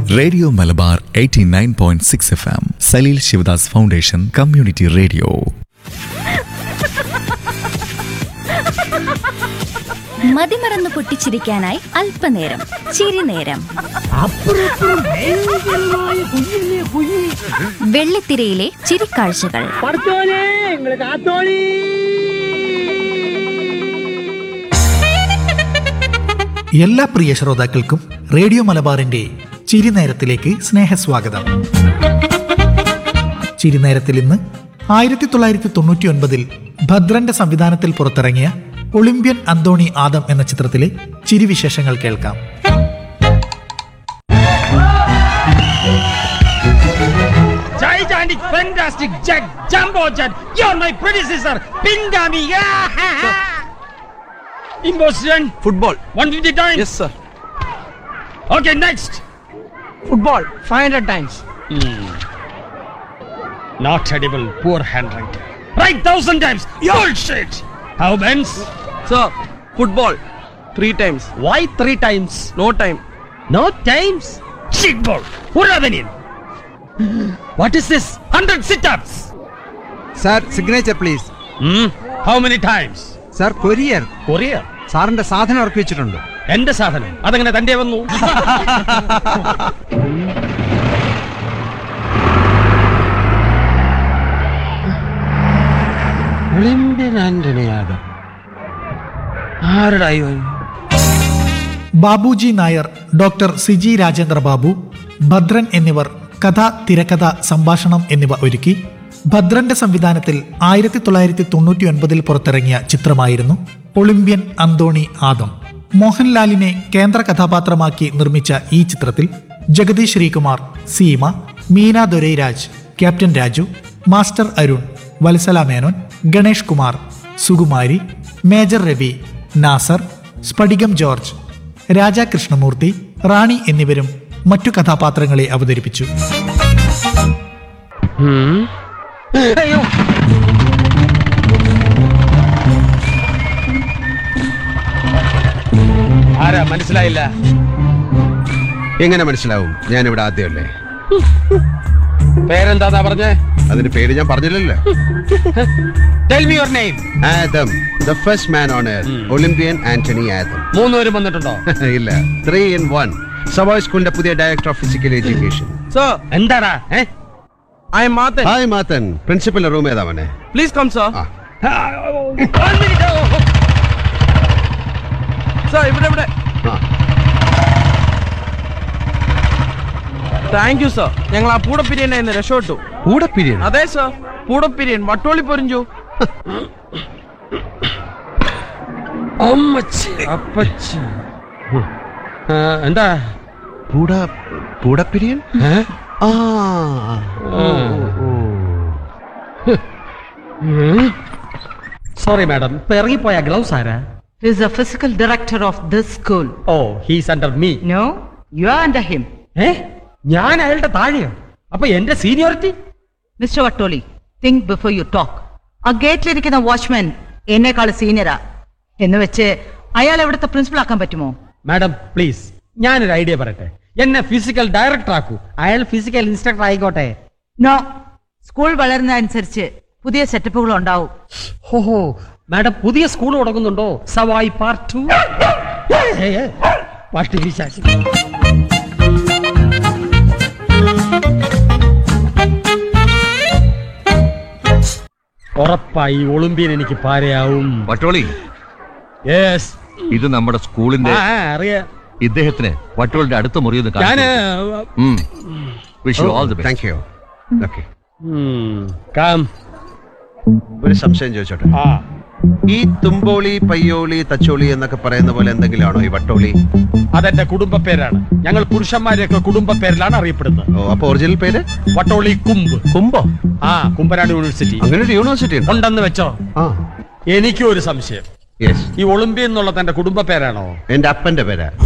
Radio Malabar 89.6 F M Saleel Shivadas foundation community radio മതിമറന്ന് പൊട്ടിച്ചിരിക്കാനായി അല്പനേരം ചിരിനേരം വെള്ളിത്തിരയിലെ ചിരിക്കാഴ്ചകൾ പഠിച്ചോനെ നിങ്ങള് കാത്തോളി എല്ലാ പ്രിയ ശ്രോതാക്കൾക്കും റേഡിയോ മലബാറിന്റെ ചിരിനേരത്തിലേക്ക് സ്നേഹസ്വാഗതം ചിരിനേരത്തിൽ ഇന്ന് ആയിരത്തി തൊള്ളായിരത്തി തൊണ്ണൂറ്റി ഒൻപതിൽ ഭദ്രന്റെ സംവിധാനത്തിൽ പുറത്തിറങ്ങിയ ഒളിമ്പ്യൻ അന്തോണി ആദം എന്ന ചിത്രത്തിലെ ചിരിവിശേഷങ്ങൾ കേൾക്കാം Gigantic, fantastic, Jack, Jumbo Jet. You're my predecessor, Pingami. Imposition. Football 150 times. Yes sir Okay, next. Football five hundred times Not edible, poor handwriting. Right, thousand times. Bullshit. How Benz? Sir football three times Why three times? No time No times. Shit ball. Uravenin. What is this? Hundred sit-ups. Sir signature please Hmm. How many times? Sir courier Korea. സാറിന്റെ സാധനം ഇറക്കി വെച്ചിട്ടുണ്ട് എന്റെ സാധനം അതങ്ങനെ തന്റെ വന്നു Olympian Antony Yadav ആരുടെ ബാബുജി നായർ ഡോക്ടർ സിജി രാജേന്ദ്ര ബാബു ഭദ്രൻ എന്നിവർ കഥ തിരക്കഥ സംഭാഷണം എന്നിവ ഒരുക്കി ഭദ്രന്റെ സംവിധാനത്തിൽ ആയിരത്തി തൊള്ളായിരത്തി തൊണ്ണൂറ്റി ഒൻപതിൽ പുറത്തിറങ്ങിയ ചിത്രമായിരുന്നു ഒളിമ്പ്യൻ അന്തോണി ആദം മോഹൻലാലിനെ കേന്ദ്ര കഥാപാത്രമാക്കി നിർമ്മിച്ച ഈ ചിത്രത്തിൽ Jagadish Sreekumar Seema Meena Dorairaj captain Raju master Arun Vatsala Menon Ganesh Kumar Sukumari major Ravi Nassar Sphadikam George Raja Krishnamoorthy Rani എന്നിവരും മറ്റു കഥാപാത്രങ്ങളെ അവതരിപ്പിച്ചു ആരാ മനസ്സിലായില്ല എങ്ങനെ മനസ്സിലാവും ഞാൻ ഇവിടെ ആദ്യമല്ലേ പേരെന്താ പറഞ്ഞേ അതിന്റെ പേര് ഞാൻ പറഞ്ഞില്ലല്ലോ tell me your name Adam the first man on air Olympian Antony Adam മൂന്നുപേരും വന്നിട്ടുണ്ടോ ഇല്ല ത്രീ ഇൻ വൺ സവായ് സ്കൂളിന്റെ പുതിയ director of physical education sir എന്താടാ ഏ I am Mathan hi Mathan പ്രിൻസിപ്പലിന്റെ റൂം ഏതാവനെ പ്ലീസ് കം സർ ആ One minute. Oh, സർ ഇവിടെ ഇവിടെ ആ താങ്ക് യു സർ ഞങ്ങൾ ആ പൂടപ്പിരിയനെ ഇന്ന് രക്ഷപ്പെട്ടു കൂടെ പിരിയൻ അതെ സർ പൂടപ്പിരിയൻ വട്ടോളി പൊരിഞ്ചു അമ്മച്ചി അപ്പച്ചി ആ, എന്താ പൂട പൂടപ്പിരിയൻ ഏ? ആ സോറി മാഡം ഇപ്പൊ ഇറങ്ങിപ്പോയ ഗ്ലൗസ് ആരാ He's the physical director of this school. ഓ he's under me No, you are under him. ഏ ഞാൻ അയാളുടെ താഴെയോ അപ്പൊ എന്റെ seniority Mr. Vattoli, think before you talk. ആ ഗേറ്റിലിരിക്കുന്ന വാച്ച്മാൻ എന്നെക്കാൾ സീനിയറാ എന്ന് വെച്ച് അയാൾ എവിടുത്തെ പ്രിൻസിപ്പൾ ആക്കാൻ പറ്റുമോ മാഡം പ്ലീസ് ഞാനൊരു ഐഡിയ പറയട്ടെ എന്നെ ഫിസിക്കൽ ഡയറക്ടർ ആക്കൂ അയാൾ ഫിസിക്കൽ ഇൻസ്ട്രക്ടർ ആയിക്കോട്ടെ നോ സ്കൂൾ വളരുന്നതനുസരിച്ച് പുതിയ സെറ്റപ്പുകൾ ഉണ്ടാവും ഹോഹോ മാഡം പുതിയ സ്കൂൾ തുടങ്ങുന്നുണ്ടോ സവായി പാർട്ട് ടു പാർട്ടി വിശാശി ഉറപ്പായി ഒളിമ്പ്യൻ എനിക്ക് പാരയാവും വട്ടോളി യെസ് ഇത് നമ്മുടെ സ്കൂളിന്റെ അറിയാം ഇദ്ദേഹത്തിന് വട്ടോളിന്റെ അടുത്ത മുറിയൊന്ന് ഞാന് wish you all the best thank you okay കാം ഒരു സംശയം ചോദിച്ചോട്ടെ ആ ഈ തുമ്പോളി പയ്യോളി തച്ചോളി എന്നൊക്കെ പറയുന്ന പോലെ എന്തെങ്കിലും ആണോ ഈ വട്ടോളി അതെന്റെ കുടുംബ പേരാണ് ഞങ്ങൾ പുരുഷന്മാരെയൊക്കെ കുടുംബ പേരിലാണ് അറിയപ്പെടുന്നത് ഓ അപ്പൊ ഒറിജിനൽ പേര് വട്ടോളി കുമ്പ് കുംഭോ ആ കുമ്പനാട് യൂണിവേഴ്സിറ്റി അങ്ങനെ ഒരു യൂണിവേഴ്സിറ്റി ഉണ്ടോ ഉണ്ടെന്ന് വെച്ചോ ആ എനിക്കും ഒരു സംശയം യെസ് ഈ ഒളിമ്പ്യ എന്നുള്ള തന്റെ കുടുംബ പേരാണോ എന്റെ അപ്പന്റെ പേരാ